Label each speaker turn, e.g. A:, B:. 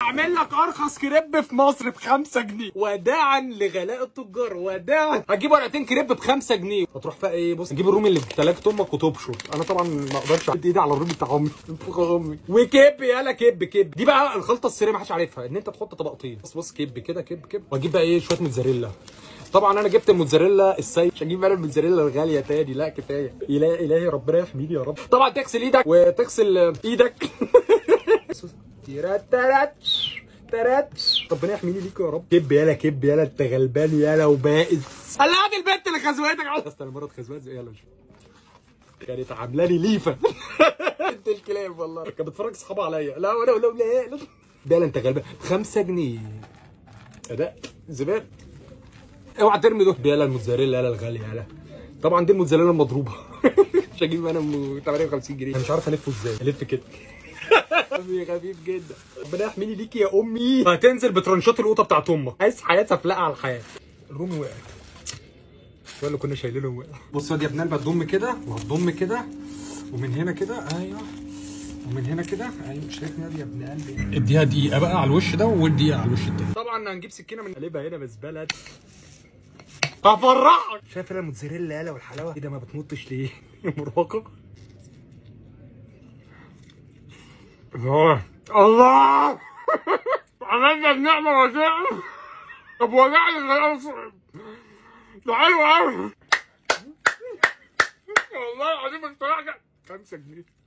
A: اعمل لك ارخص كريب في مصر ب 5 جنيه وداعا لغلاء التجار وداعا هتجيب ورقتين كريب ب 5 جنيه هتروح بقى ايه بص تجيب الرومي اللي في تلاجة امك وتبشر انا طبعا ما اقدرش احط ايدي على الرومي بتاع امي انفخ امي وكب يالا كب كب دي بقى الخلطه السريه ما حدش عارفها ان انت تحط طبقتين بص بص كب كده كب كب واجيب بقى ايه شويه موتزاريلا طبعا انا جبت الموتزاريلا السيد مش هجيب انا الموتزاريلا الغاليه تاني لا كفايه الهي الهي ربنا يحميني يا رب طبعا تغسل ايدك وتغسل ايدك تيرات ترات ترات ربنا يحميني ليك يا رب كب يالا كب يالا انت غلبان يالا وبائس هلا هات البنت اللي خزوقتك بس انا مره اتخزوقت يلا مش كانت عامله لي ليفه انت الكلاب والله كانت بتفرج صحابها عليا لا ولا ولا لا لا ده لا انت غلبان 5 جنيه اداء زباله اوعى ترمي دول يالا الموتزاريلا يالا الغاليه يالا طبعا دي الموتزاريلا المضروبه مش هجيب انا م- 58 جنيه انا مش عارف الفه ازاي الف كده أمي خفيف جدا ربنا يحميني ليكي يا امي هتنزل بترنشات القوطه بتاعت امك عايز حياه سفلقه على الحياه الرومي وقع الشوية اللي كنا شايلينه وقع بص يا دي يا ابنان بتضم كده وهتضم كده ومن هنا كده ايوه ومن هنا كده ايوه شايفني يا ابن قلبي اديها دقيقه بقى على الوش ده ودقيقه على الوش التاني طبعا هنجيب سكينه من قلبها هنا بس بلد هفرحك شايف انا الموتزاريلا يالا والحلاوه ايه ده ما بتنطش ليه مراهقه الله الله عملنا النعمة وجعنا طب وجعني خلاص ده حلو قوي والله العظيم اختراع 5 جنيه